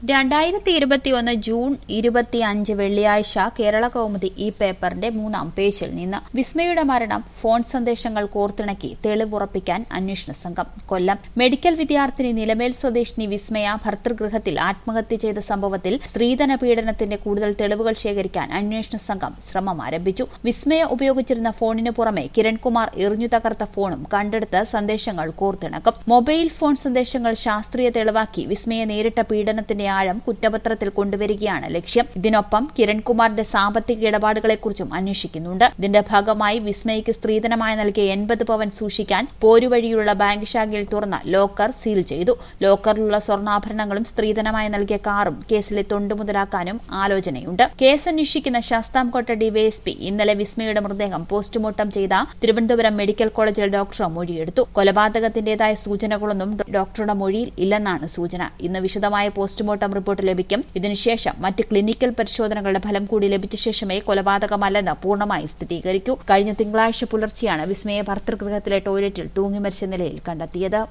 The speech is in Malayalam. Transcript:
രണ്ടായിരത്തി ഇരുപത്തിയൊന്ന് ജൂൺ ഇരുപത്തിയഞ്ച് വെള്ളിയാഴ്ച കേരള കൗമുദി ഈ പേപ്പറിന്റെ മൂന്നാം പേജിൽ നിന്ന് വിസ്മയുടെ മരണം ഫോൺ സന്ദേശങ്ങൾ കോർത്തിണക്കി തെളിവുറപ്പിക്കാൻ അന്വേഷണ സംഘം കൊല്ലം മെഡിക്കൽ വിദ്യാർത്ഥിനി നിലമേൽ സ്വദേശിനി വിസ്മയ ഭർതൃഗൃഹത്തിൽ ആത്മഹത്യ ചെയ്ത സംഭവത്തിൽ സ്ത്രീധന പീഡനത്തിന്റെ കൂടുതൽ തെളിവുകൾ ശേഖരിക്കാൻ അന്വേഷണ സംഘം ശ്രമം ആരംഭിച്ചു വിസ്മയ ഉപയോഗിച്ചിരുന്ന ഫോണിന് പുറമെ കിരൺകുമാർ എറിഞ്ഞു തകർത്ത ഫോണും കണ്ടെടുത്ത് സന്ദേശങ്ങൾ കോർത്തിണക്കും മൊബൈൽ ഫോൺ സന്ദേശങ്ങൾ ശാസ്ത്രീയ തെളിവാക്കി വിസ്മയെ നേരിട്ട പീഡനത്തിന്റെ ആഴം കുറ്റപത്രത്തിൽ കൊണ്ടുവരികയാണ് ലക്ഷ്യം ഇതിനൊപ്പം കിരൺകുമാറിന്റെ സാമ്പത്തിക ഇടപാടുകളെക്കുറിച്ചും അന്വേഷിക്കുന്നുണ്ട് ഇതിന്റെ ഭാഗമായി വിസ്മയ്ക്ക് സ്ത്രീധനമായി നൽകിയ എൺപത് പവൻ സൂക്ഷിക്കാൻ പോരുവഴിയിലുള്ള ബാങ്ക് ശാഖയിൽ തുറന്ന ലോക്കർ സീൽ ചെയ്തു ലോക്കറിലുള്ള സ്വർണ്ണാഭരണങ്ങളും സ്ത്രീധനമായി നൽകിയ കാറും കേസിലെ തൊണ്ടുമുതലാക്കാനും ആലോചനയുണ്ട് കേസ് അന്വേഷിക്കുന്ന ശാസ്താംകോട്ട ഡിവൈഎസ്പി ഇന്നലെ വിസ്മയുടെ മൃതദേഹം പോസ്റ്റ്മോർട്ടം ചെയ്ത തിരുവനന്തപുരം മെഡിക്കൽ കോളേജിൽ ഡോക്ടർ മൊഴിയെടുത്തു കൊലപാതകത്തിന്റേതായ സൂചനകളൊന്നും ഡോക്ടറുടെ മൊഴിയിൽ ഇല്ലെന്നാണ് സൂചന ഇന്ന് വിശദമായ പോസ്റ്റ്മോർട്ടം റിപ്പോർട്ട് ലഭിക്കും ഇതിനുശേഷം മറ്റ് ക്ലിനിക്കൽ പരിശോധനകളുടെ ഫലം കൂടി ലഭിച്ച ശേഷമേ കൊലപാതകമല്ലെന്ന് പൂർണ്ണമായും സ്ഥിരീകരിക്കൂ കഴിഞ്ഞ തിങ്കളാഴ്ച പുലർച്ചെയാണ് വിസ്മയെ ഭർതൃഗൃഹത്തിലെ ടോയ്ലറ്റിൽ തൂങ്ങിമരിച്ച നിലയിൽ കണ്ടെത്തിയത്